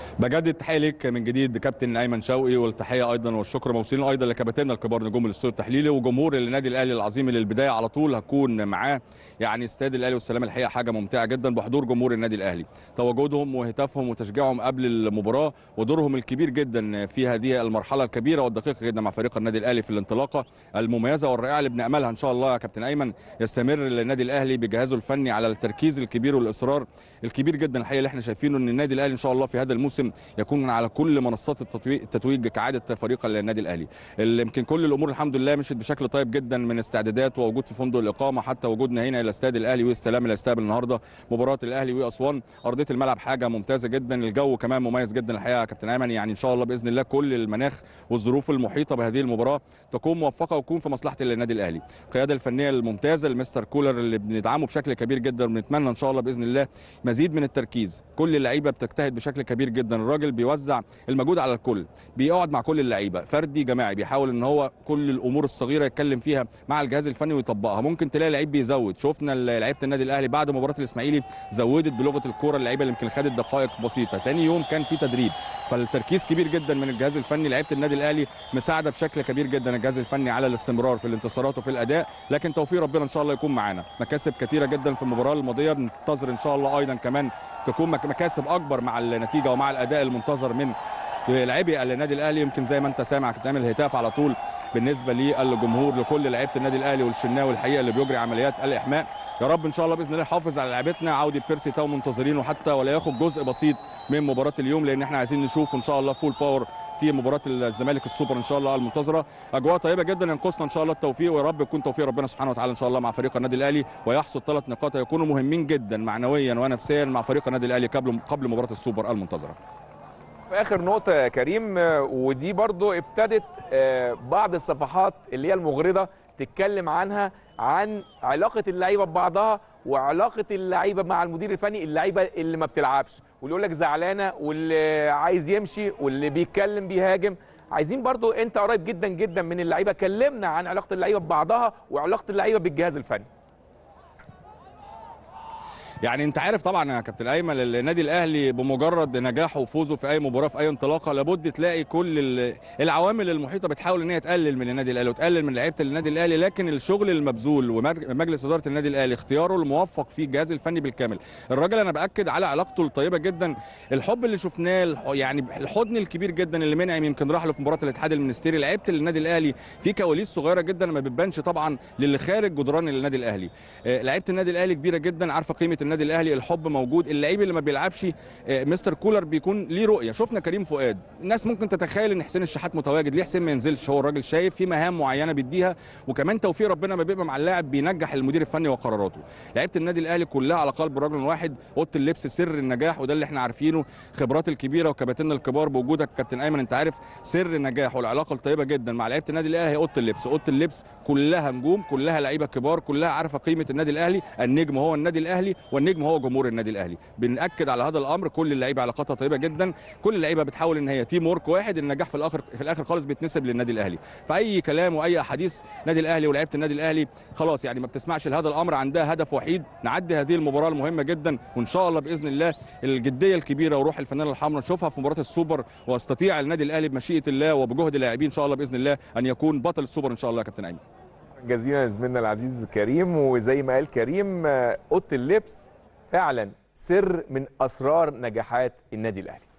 بجدد التحيه ليك من جديد كابتن ايمن شوقي والتحيه ايضا والشكر موصولين ايضا لكباتننا الكبار نجوم الاستوديو التحليلي وجمهور النادي الاهلي العظيم اللي البدايه على طول هكون معاه يعني استاد الاهلي والسلام الحقيقه حاجه ممتعه جدا بحضور جمهور النادي الاهلي تواجدهم وهتافهم وتشجيعهم قبل المباراه ودورهم الكبير جدا في هذه المرحله الكبيره والدقيقه جدا مع فريق النادي الاهلي في الانطلاقه المميزه والرائعه اللي بناملها ان شاء الله يا كابتن ايمن يستمر النادي الاهلي بجهازه الفني على التركيز الكبير والاصرار الكبير جدا الحقيقه اللي احنا شايفينه ان النادي الاهلي ان شاء الله في هذا الموسم يكون على كل منصات التتويج, التتويج كعاده فريق النادي الاهلي اللي يمكن كل الامور الحمد لله مشيت بشكل طيب جدا من استعدادات ووجود في فندق الاقامه حتى وجودنا هنا الى استاد الاهلي والسلام اللي هيستقبل النهارده مباراه الاهلي واسوان ارضيه الملعب حاجه ممتازه جدا الجو كمان مميز جدا الحقيقه يا كابتن ايمن يعني ان شاء الله باذن الله كل المناخ والظروف المحيطه بهذه المباراه تكون موفقه وتكون في مصلحه النادي الاهلي القياده الفنيه الممتازه المستر كولر اللي بندعمه بشكل كبير جدا وبنتمنى ان شاء الله باذن الله مزيد من التركيز كل اللعيبه بتجتهد بشكل كبير جدا الراجل بيوزع المجهود على الكل بيقعد مع كل اللعيبه فردي جماعي بيحاول ان هو كل الامور الصغيره يتكلم فيها مع الجهاز الفني ويطبقها ممكن تلاقي لعيب بيزود شفنا لعيبه النادي الاهلي بعد مباراه الاسماعيلي زودت بلغه الكوره اللعيبه اللي يمكن خدت دقائق بسيطه تاني يوم كان في تدريب فالتركيز كبير جدا من الجهاز الفني لعيبه النادي الاهلي مساعده بشكل كبير جدا الجهاز الفني على الاستمرار في الانتصارات وفي الاداء لكن توفيق ربنا ان شاء الله يكون معانا مكاسب كثيره جدا في المباراه الماضيه بننتظر ان شاء الله ايضا كمان تكون مكاسب اكبر مع النتيجه ومع الاداء المنتظر من لاعبي النادي الاهلي يمكن زي ما انت سامع كنت عامل هتاف على طول بالنسبه للجمهور لكل لعيبه النادي الاهلي والشناوي الحقيقه اللي بيجري عمليات الاحماء يا رب ان شاء الله باذن الله يحافظ على لعيبتنا عودي بيرسي تاو منتظرينه حتى ولا ياخد جزء بسيط من مباراه اليوم لان احنا عايزين نشوف ان شاء الله فول باور في مباراه الزمالك السوبر ان شاء الله المنتظره اجواء طيبه جدا ينقصنا ان شاء الله التوفيق ويا رب يكون توفيق ربنا سبحانه وتعالى ان شاء الله مع فريق النادي الاهلي ويحصد ثلاث نقاط يكونوا مهمين جدا معنويا ونفسيا مع فريق النادي الاهلي قبل قبل مباراه السوبر المنتظره اخر نقطه يا كريم ودي برضو ابتدت بعض الصفحات اللي هي المغرضه تتكلم عنها عن علاقه اللعيبه ببعضها وعلاقه اللعيبه مع المدير الفني اللعيبه اللي ما بتلعبش واللي يقول لك زعلانه واللي عايز يمشي واللي بيتكلم بيهاجم عايزين برضو انت قريب جدا جدا من اللعيبه كلمنا عن علاقه اللعيبه ببعضها وعلاقه اللعيبه بالجهاز الفني يعني انت عارف طبعا يا كابتن ايمن النادي الاهلي بمجرد نجاحه وفوزه في اي مباراه في اي انطلاقه لابد تلاقي كل العوامل المحيطه بتحاول ان هي تقلل من النادي الاهلي وتقلل من لعيبه النادي الاهلي لكن الشغل المبذول ومجلس اداره النادي الاهلي اختياره الموفق فيه الجهاز الفني بالكامل الراجل انا باكد على علاقته الطيبه جدا الحب اللي شفناه يعني الحضن الكبير جدا اللي منعم يمكن راح له في مباراه الاتحاد المنستيري لعيبه النادي الاهلي في كواليس صغيره جدا ما بتبانش طبعا للي خارج جدران النادي الاهلي لعيبه النادي الاهلي كبيره جدا عارفه قيمه النادي الاهلي الحب موجود اللعيب اللي ما بيلعبش مستر كولر بيكون ليه رؤيه شفنا كريم فؤاد الناس ممكن تتخيل ان حسين الشحات متواجد ليه حسين ما ينزلش هو الراجل شايف في مهام معينه بيديها وكمان توفيق ربنا ما بيبقى مع اللاعب بينجح المدير الفني وقراراته لعيبه النادي الاهلي كلها على قلب رجل واحد اوضه اللبس سر النجاح وده اللي احنا عارفينه خبرات الكبيره وكباتننا الكبار بوجودك كابتن ايمن انت عارف سر النجاح والعلاقه الطيبه جدا مع لعيبه النادي الاهلي هي اوضه اللبس اوضه اللبس كلها نجوم كلها لعيبه كبار كلها عارفه قيمه النادي الاهلي النجم هو النادي الاهلي والنجم هو جمهور النادي الاهلي بنأكد على هذا الامر كل اللعيبه علاقاتها طيبه جدا كل اللعيبه بتحاول ان هي تيم ورك واحد النجاح في الاخر في الاخر خالص بيتنسب للنادي الاهلي فاي كلام واي احاديث نادي الاهلي ولاعيبه النادي الاهلي خلاص يعني ما بتسمعش لهذا الامر عندها هدف وحيد نعدي هذه المباراه المهمه جدا وان شاء الله باذن الله الجديه الكبيره وروح الفنانه الحمراء نشوفها في مباراه السوبر واستطيع النادي الاهلي بمشيئه الله وبجهد اللاعبين ان شاء الله باذن الله ان يكون بطل السوبر ان شاء الله يا كابتن ايمن جزيلا زميلنا العزيز كريم وزي ما قال كريم اوضه اللبس فعلا سر من اسرار نجاحات النادي الاهلي